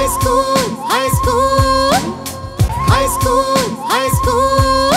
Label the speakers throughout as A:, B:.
A: school, high school, high school, high school.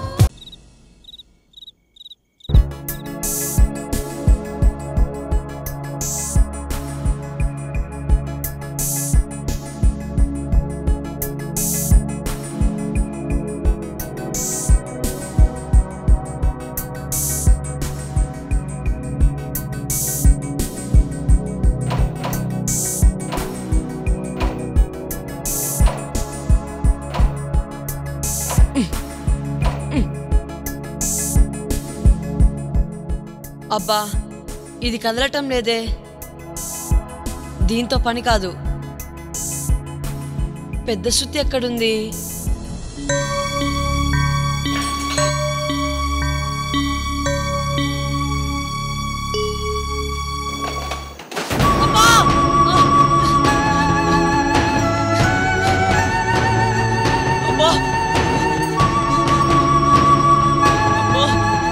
B: అబ్బా ఇది కదలటం లేదే దీంతో పని కాదు పెద్ద శృతి ఎక్కడుంది అబ్బా! ఆ! అబ్బా! అబ్బా!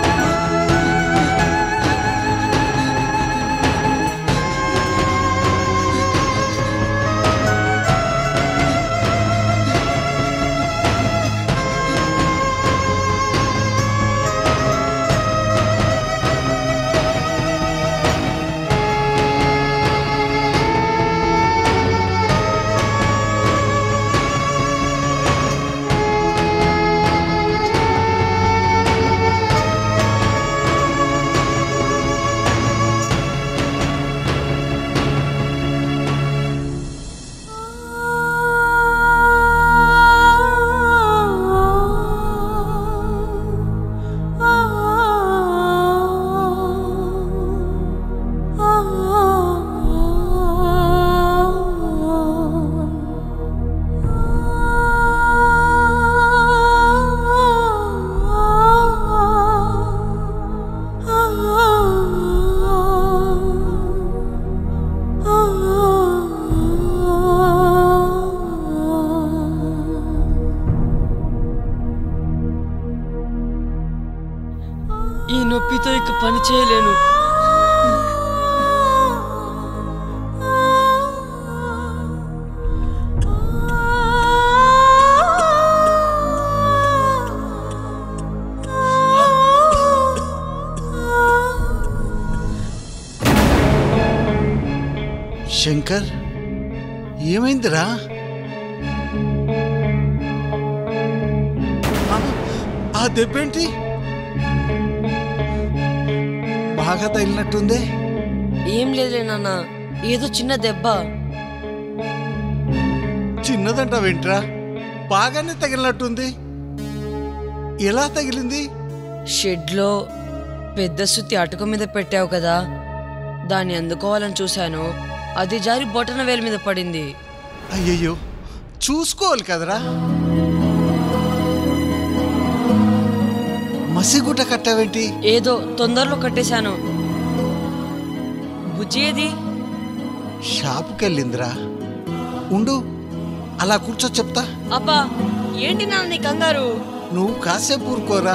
B: ఈ నొప్పితో ఇక పని చేయలేను
C: శంకర్ ఏమైందిరా ఆ, ఆ దెబ్బేంటి బాగా తగిలినట్టుందే
B: ఏం లేదులే నాన్న ఏదో చిన్న దెబ్బ
C: చిన్నదంట వెంట్రా బాగానే తగిలినట్టుంది ఎలా తగిలింది
B: షెడ్లో పెద్ద సుత్తి అటుక మీద పెట్టావు కదా దాన్ని అందుకోవాలని చూశాను అది జారి బొటన వేలు మీద పడింది
C: అయ్యయ్యో చూసుకోవాలి కదరా మసిగుట కట్టావేంటి
B: ఏదో తొందరలో కట్టేశాను బుజ్జి ఏది
C: షాపుకి వెళ్ళిందిరా ఉండు అలా కూర్చో చెప్తా
B: అబ్బా ఏంటి నాన్న నీ కంగారు
C: నువ్వు కాసేపు ఊరుకోరా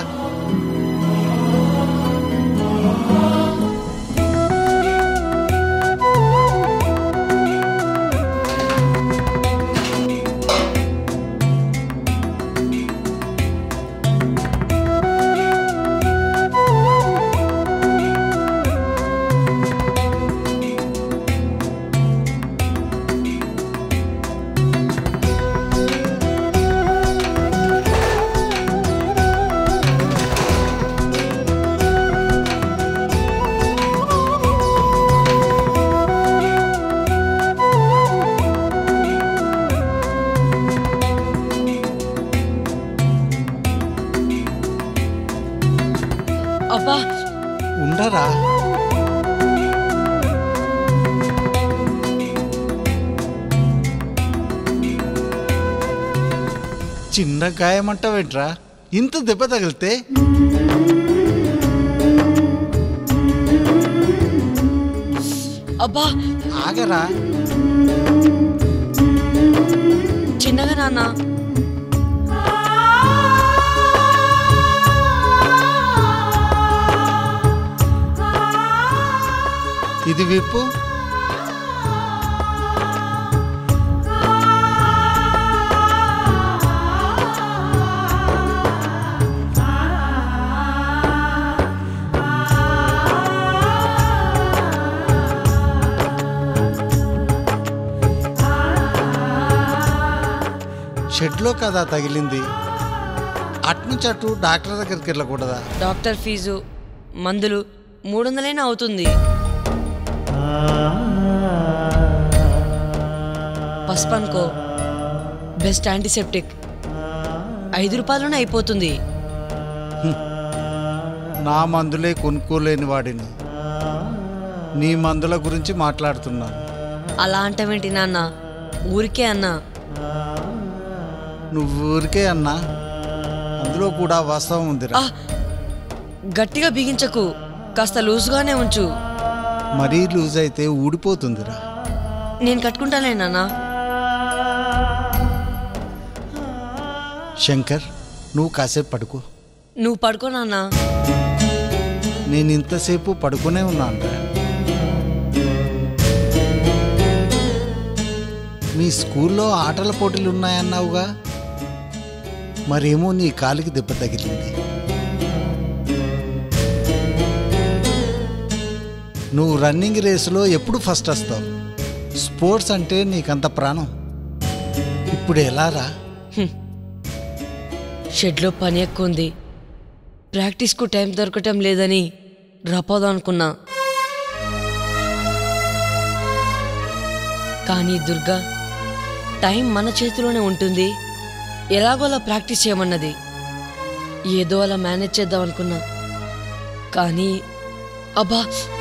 B: అబ్బా
C: ఉండరా చిన్న గాయమంటావేంట్రా ఇంత దెబ్బ తగిలితే
B: అబ్బా
C: ఆగరా
B: చిన్నగా నాన్న
C: ఇది విప్పు షెడ్లో కదా తగిలింది అట్నుంచి అటు డాక్టర్ దగ్గరికి వెళ్ళకూడదా
B: డాక్టర్ ఫీజు మందులు మూడు వందలైనా అవుతుంది పసుపు అనుకో బెస్ట్ యాంటీసెప్టిక్ ఐదు రూపాయలలోనే అయిపోతుంది
C: నా మందులే కొనుక్కోలేని వాడిని నీ మందుల గురించి మాట్లాడుతున్నాను
B: అలా అంటావేంటి నాన్న ఊరికే అన్నా
C: నువ్వు ఊరికే అన్నా అందులో కూడా వాస్తవం ఉందిరా
B: ఆ, గట్టిగా బిగించకు కాస్త లూజ్గానే ఉంచు
C: మరీ లూజ్ అయితే ఊడిపోతుందిరా
B: నేను కట్టుకుంటానే నాన్న
C: శంకర్ నువ్వు కాసేపు పడుకో
B: నువ్వు పడుకో నాన్న
C: నేను ఇంతసేపు పడుకునే ఉన్నాను మీ స్కూల్లో ఆటల పోటీలు ఉన్నాయన్నావుగా మరేమో నీ కాలికి దెబ్బ తగిలింది నువ్వు రన్నింగ్ రేసులో ఎప్పుడు ఫస్ట్ వస్తావు స్పోర్ట్స్ అంటే నీకంత ప్రాణం ఇప్పుడు ఎలా రా
B: షెడ్లో పని ఎక్కువ ఉంది ప్రాక్టీస్కు టైం దొరకటం లేదని రాపోదాం అనుకున్నా కానీ దుర్గా టైం మన చేతిలోనే ఉంటుంది ఎలాగోలా ప్రాక్టీస్ చేయమన్నది ఏదో అలా మేనేజ్ చేద్దాం అనుకున్నా కానీ అబ్బా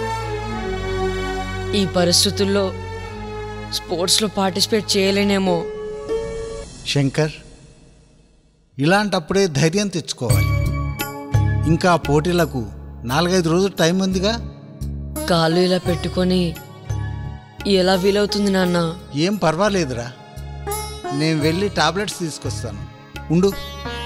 B: ఈ పరిస్థితుల్లో స్పోర్ట్స్లో పార్టిసిపేట్ చేయలేనేమో
C: శంకర్ ఇలాంటప్పుడే ధైర్యం తెచ్చుకోవాలి ఇంకా పోటీలకు నాలుగైదు రోజులు టైం ఉందిగా
B: కాళ్ళు ఇలా పెట్టుకొని ఎలా వీలవుతుంది నాన్న
C: ఏం పర్వాలేదురా నేను వెళ్ళి టాబ్లెట్స్ తీసుకొస్తాను ఉండు